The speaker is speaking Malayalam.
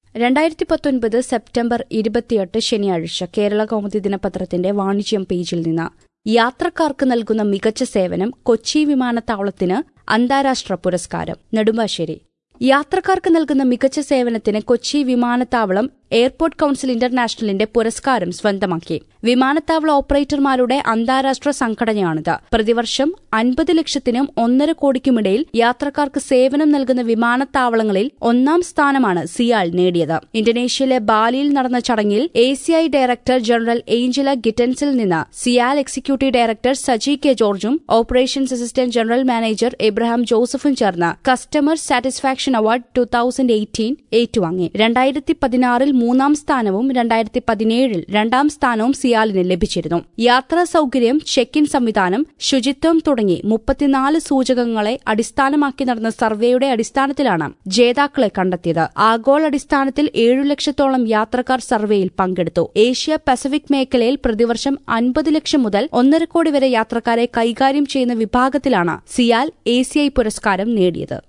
രണ്ടായിരത്തി പത്തൊൻപത് സെപ്റ്റംബർ ഇരുപത്തിയെട്ട് ശനിയാഴ്ച കേരള കൗമുദി ദിനപത്രത്തിന്റെ വാണിജ്യം പേജിൽ നിന്ന് യാത്രക്കാർക്ക് നൽകുന്ന മികച്ച സേവനം കൊച്ചി വിമാനത്താവളത്തിന് അന്താരാഷ്ട്ര പുരസ്കാരം നെടുമ്പാശ്ശേരി യാത്രക്കാർക്ക് നൽകുന്ന മികച്ച സേവനത്തിന് കൊച്ചി വിമാനത്താവളം എയർപോർട്ട് കൌൺസിൽ ഇന്റർനാഷണലിന്റെ പുരസ്കാരം സ്വന്തമാക്കി വിമാനത്താവള ഓപ്പറേറ്റർമാരുടെ അന്താരാഷ്ട്ര സംഘടനയാണിത് പ്രതിവർഷം അൻപത് ലക്ഷത്തിനും ഒന്നര കോടിക്കുമിടയിൽ യാത്രക്കാർക്ക് സേവനം നൽകുന്ന വിമാനത്താവളങ്ങളിൽ ഒന്നാം സ്ഥാനമാണ് സിയാൽ നേടിയത് ഇന്തോനേഷ്യയിലെ ബാലിയിൽ നടന്ന ചടങ്ങിൽ എസിഐ ഡയറക്ടർ ജനറൽ ഏഞ്ചല ഗിറ്റൻസിൽ നിന്ന് CIAL executive director Saji K ജോർജും operations assistant general manager Abraham ജോസഫും ചേർന്ന് customer satisfaction award two thousand eighteen ഏറ്റുവാങ്ങി രണ്ടായിരത്തി പതിനാറിൽ മൂന്നാം സ്ഥാനവും രണ്ടായിരത്തി പതിനേഴിൽ രണ്ടാം സ്ഥാനവും സിയാലിന് ലഭിച്ചിരുന്നു യാത്രാ സൌകര്യം ചെക്ക് ഇൻ സംവിധാനം ശുചിത്വം തുടങ്ങി മുപ്പത്തിനാല് സൂചകങ്ങളെ അടിസ്ഥാനമാക്കി നടന്ന സർവേയുടെ അടിസ്ഥാനത്തിലാണ് ജേതാക്കളെ കണ്ടെത്തിയത് ആഗോളടിസ്ഥാനത്തിൽ ഏഴു ലക്ഷത്തോളം യാത്രക്കാർ സർവേയിൽ പങ്കെടുത്തു ഏഷ്യ പസഫിക് മേഖലയിൽ പ്രതിവർഷം അൻപത് ലക്ഷം മുതൽ ഒന്നര കോടി വരെ യാത്രക്കാരെ കൈകാര്യം ചെയ്യുന്ന വിഭാഗത്തിലാണ് സിയാൽ എസിഐ പുരസ്കാരം നേടിയത്